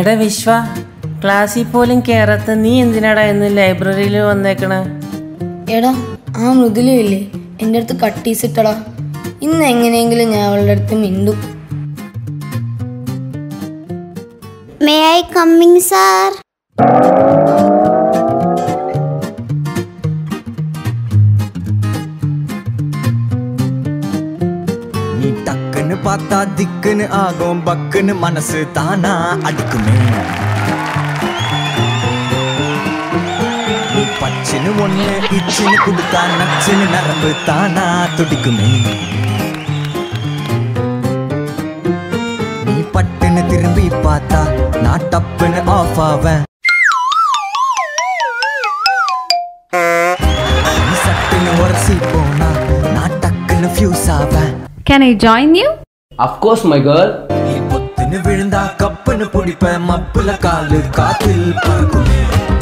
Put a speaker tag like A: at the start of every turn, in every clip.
A: എടാ വിശ്വ ക്ലാസ്സിൽ പോലും കേറാത്ത നീ എന്തിനാടാ ഇന്ന് ലൈബ്രറിയിൽ വന്നേക്കണേ
B: എടാ ആ മൃദുലയില്ലേ എൻ്റെ അടുത്ത് കട്ടീസിട്ടടാ ഇന്ന് എങ്ങനെയെങ്കിലും ഞാൻ അവളുടെ അടുത്ത് മിണ്ടും
C: May I coming, sir?
D: நீ டக்குன்னு பார்த்தா திக்குன்னு ஆகும் பக்குன்னு மனசு தானா அடிக்குமே நீ பச்சுன்னு ஒண்ணு இச்சுன்னு கொடுத்தா நச்சுன்னு நரம்பு தானா துடிக்குமே நீ பட்டுன்னு திரும்பி பார்த்தா நான் டப்புன்னு ஆஃப் ஆவேன் நீ சட்டுன்னு உரசி போனா நான் டக்குன்னு ஃபியூஸ் ஆவேன்
E: Can I join you?
F: Of course, my girl.
D: நீ பொத்துன்னு விழுந்தா கப்புன்னு பிடிப்பேன் மப்புல காலு காத்தில் பறக்குமே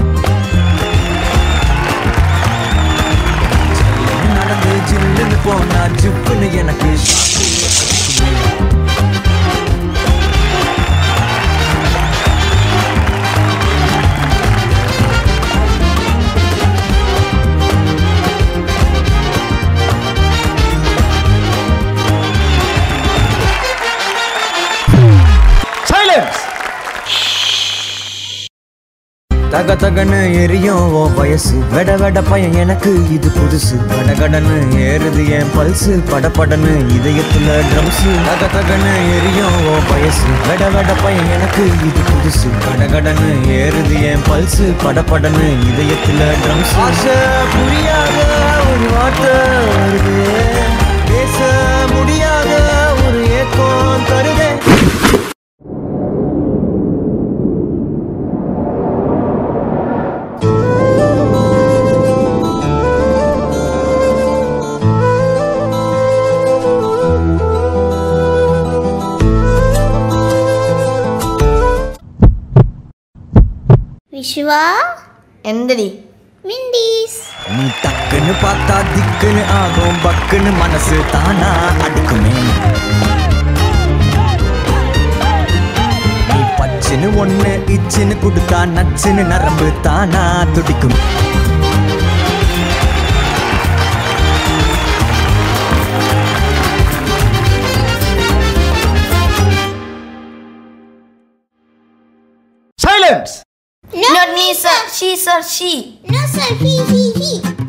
D: ஜில்லுன்னு நடந்து ஜில்லுன்னு போனா ஜிப்புன்னு எனக்கு ஷாக்கு கிடைக்குமே. தக தகன்னு எரியும் ஓ வயசு வெட வெட பையன் எனக்கு இது புதுசு கடகடன்னு ஏறுது என் பல்சு படபடன்னு இதயத்துல ட்ரம்ஸ் தக தகன்னு எரியும் ஓ வயசு வெட வெட பையன் எனக்கு இது புதுசு கடகடன்னு ஏறுது என் பல்சு படபடன்னு இதயத்துல ட்ரம்ஸ் ஆசை புரியாத ஒரு வார்த்தை வருது பேச முடியாத ஒரு ஏக்கம் தருதே
C: Vishwa?
B: എന്തടി
C: Windies.
D: நீ டக்குன்னு பார்த்தா திக்குன்னு ஆகும் பக்குன்னு மனசு தானா அடிக்குமே நீ பச்சுன்னு ஒண்ணு இச்சுன்னு கொடுத்தா நச்சுன்னு நரம்பு தானா துடிக்கும்
B: Not me, sir. She, sir, she.
C: No, sir. He, he, he.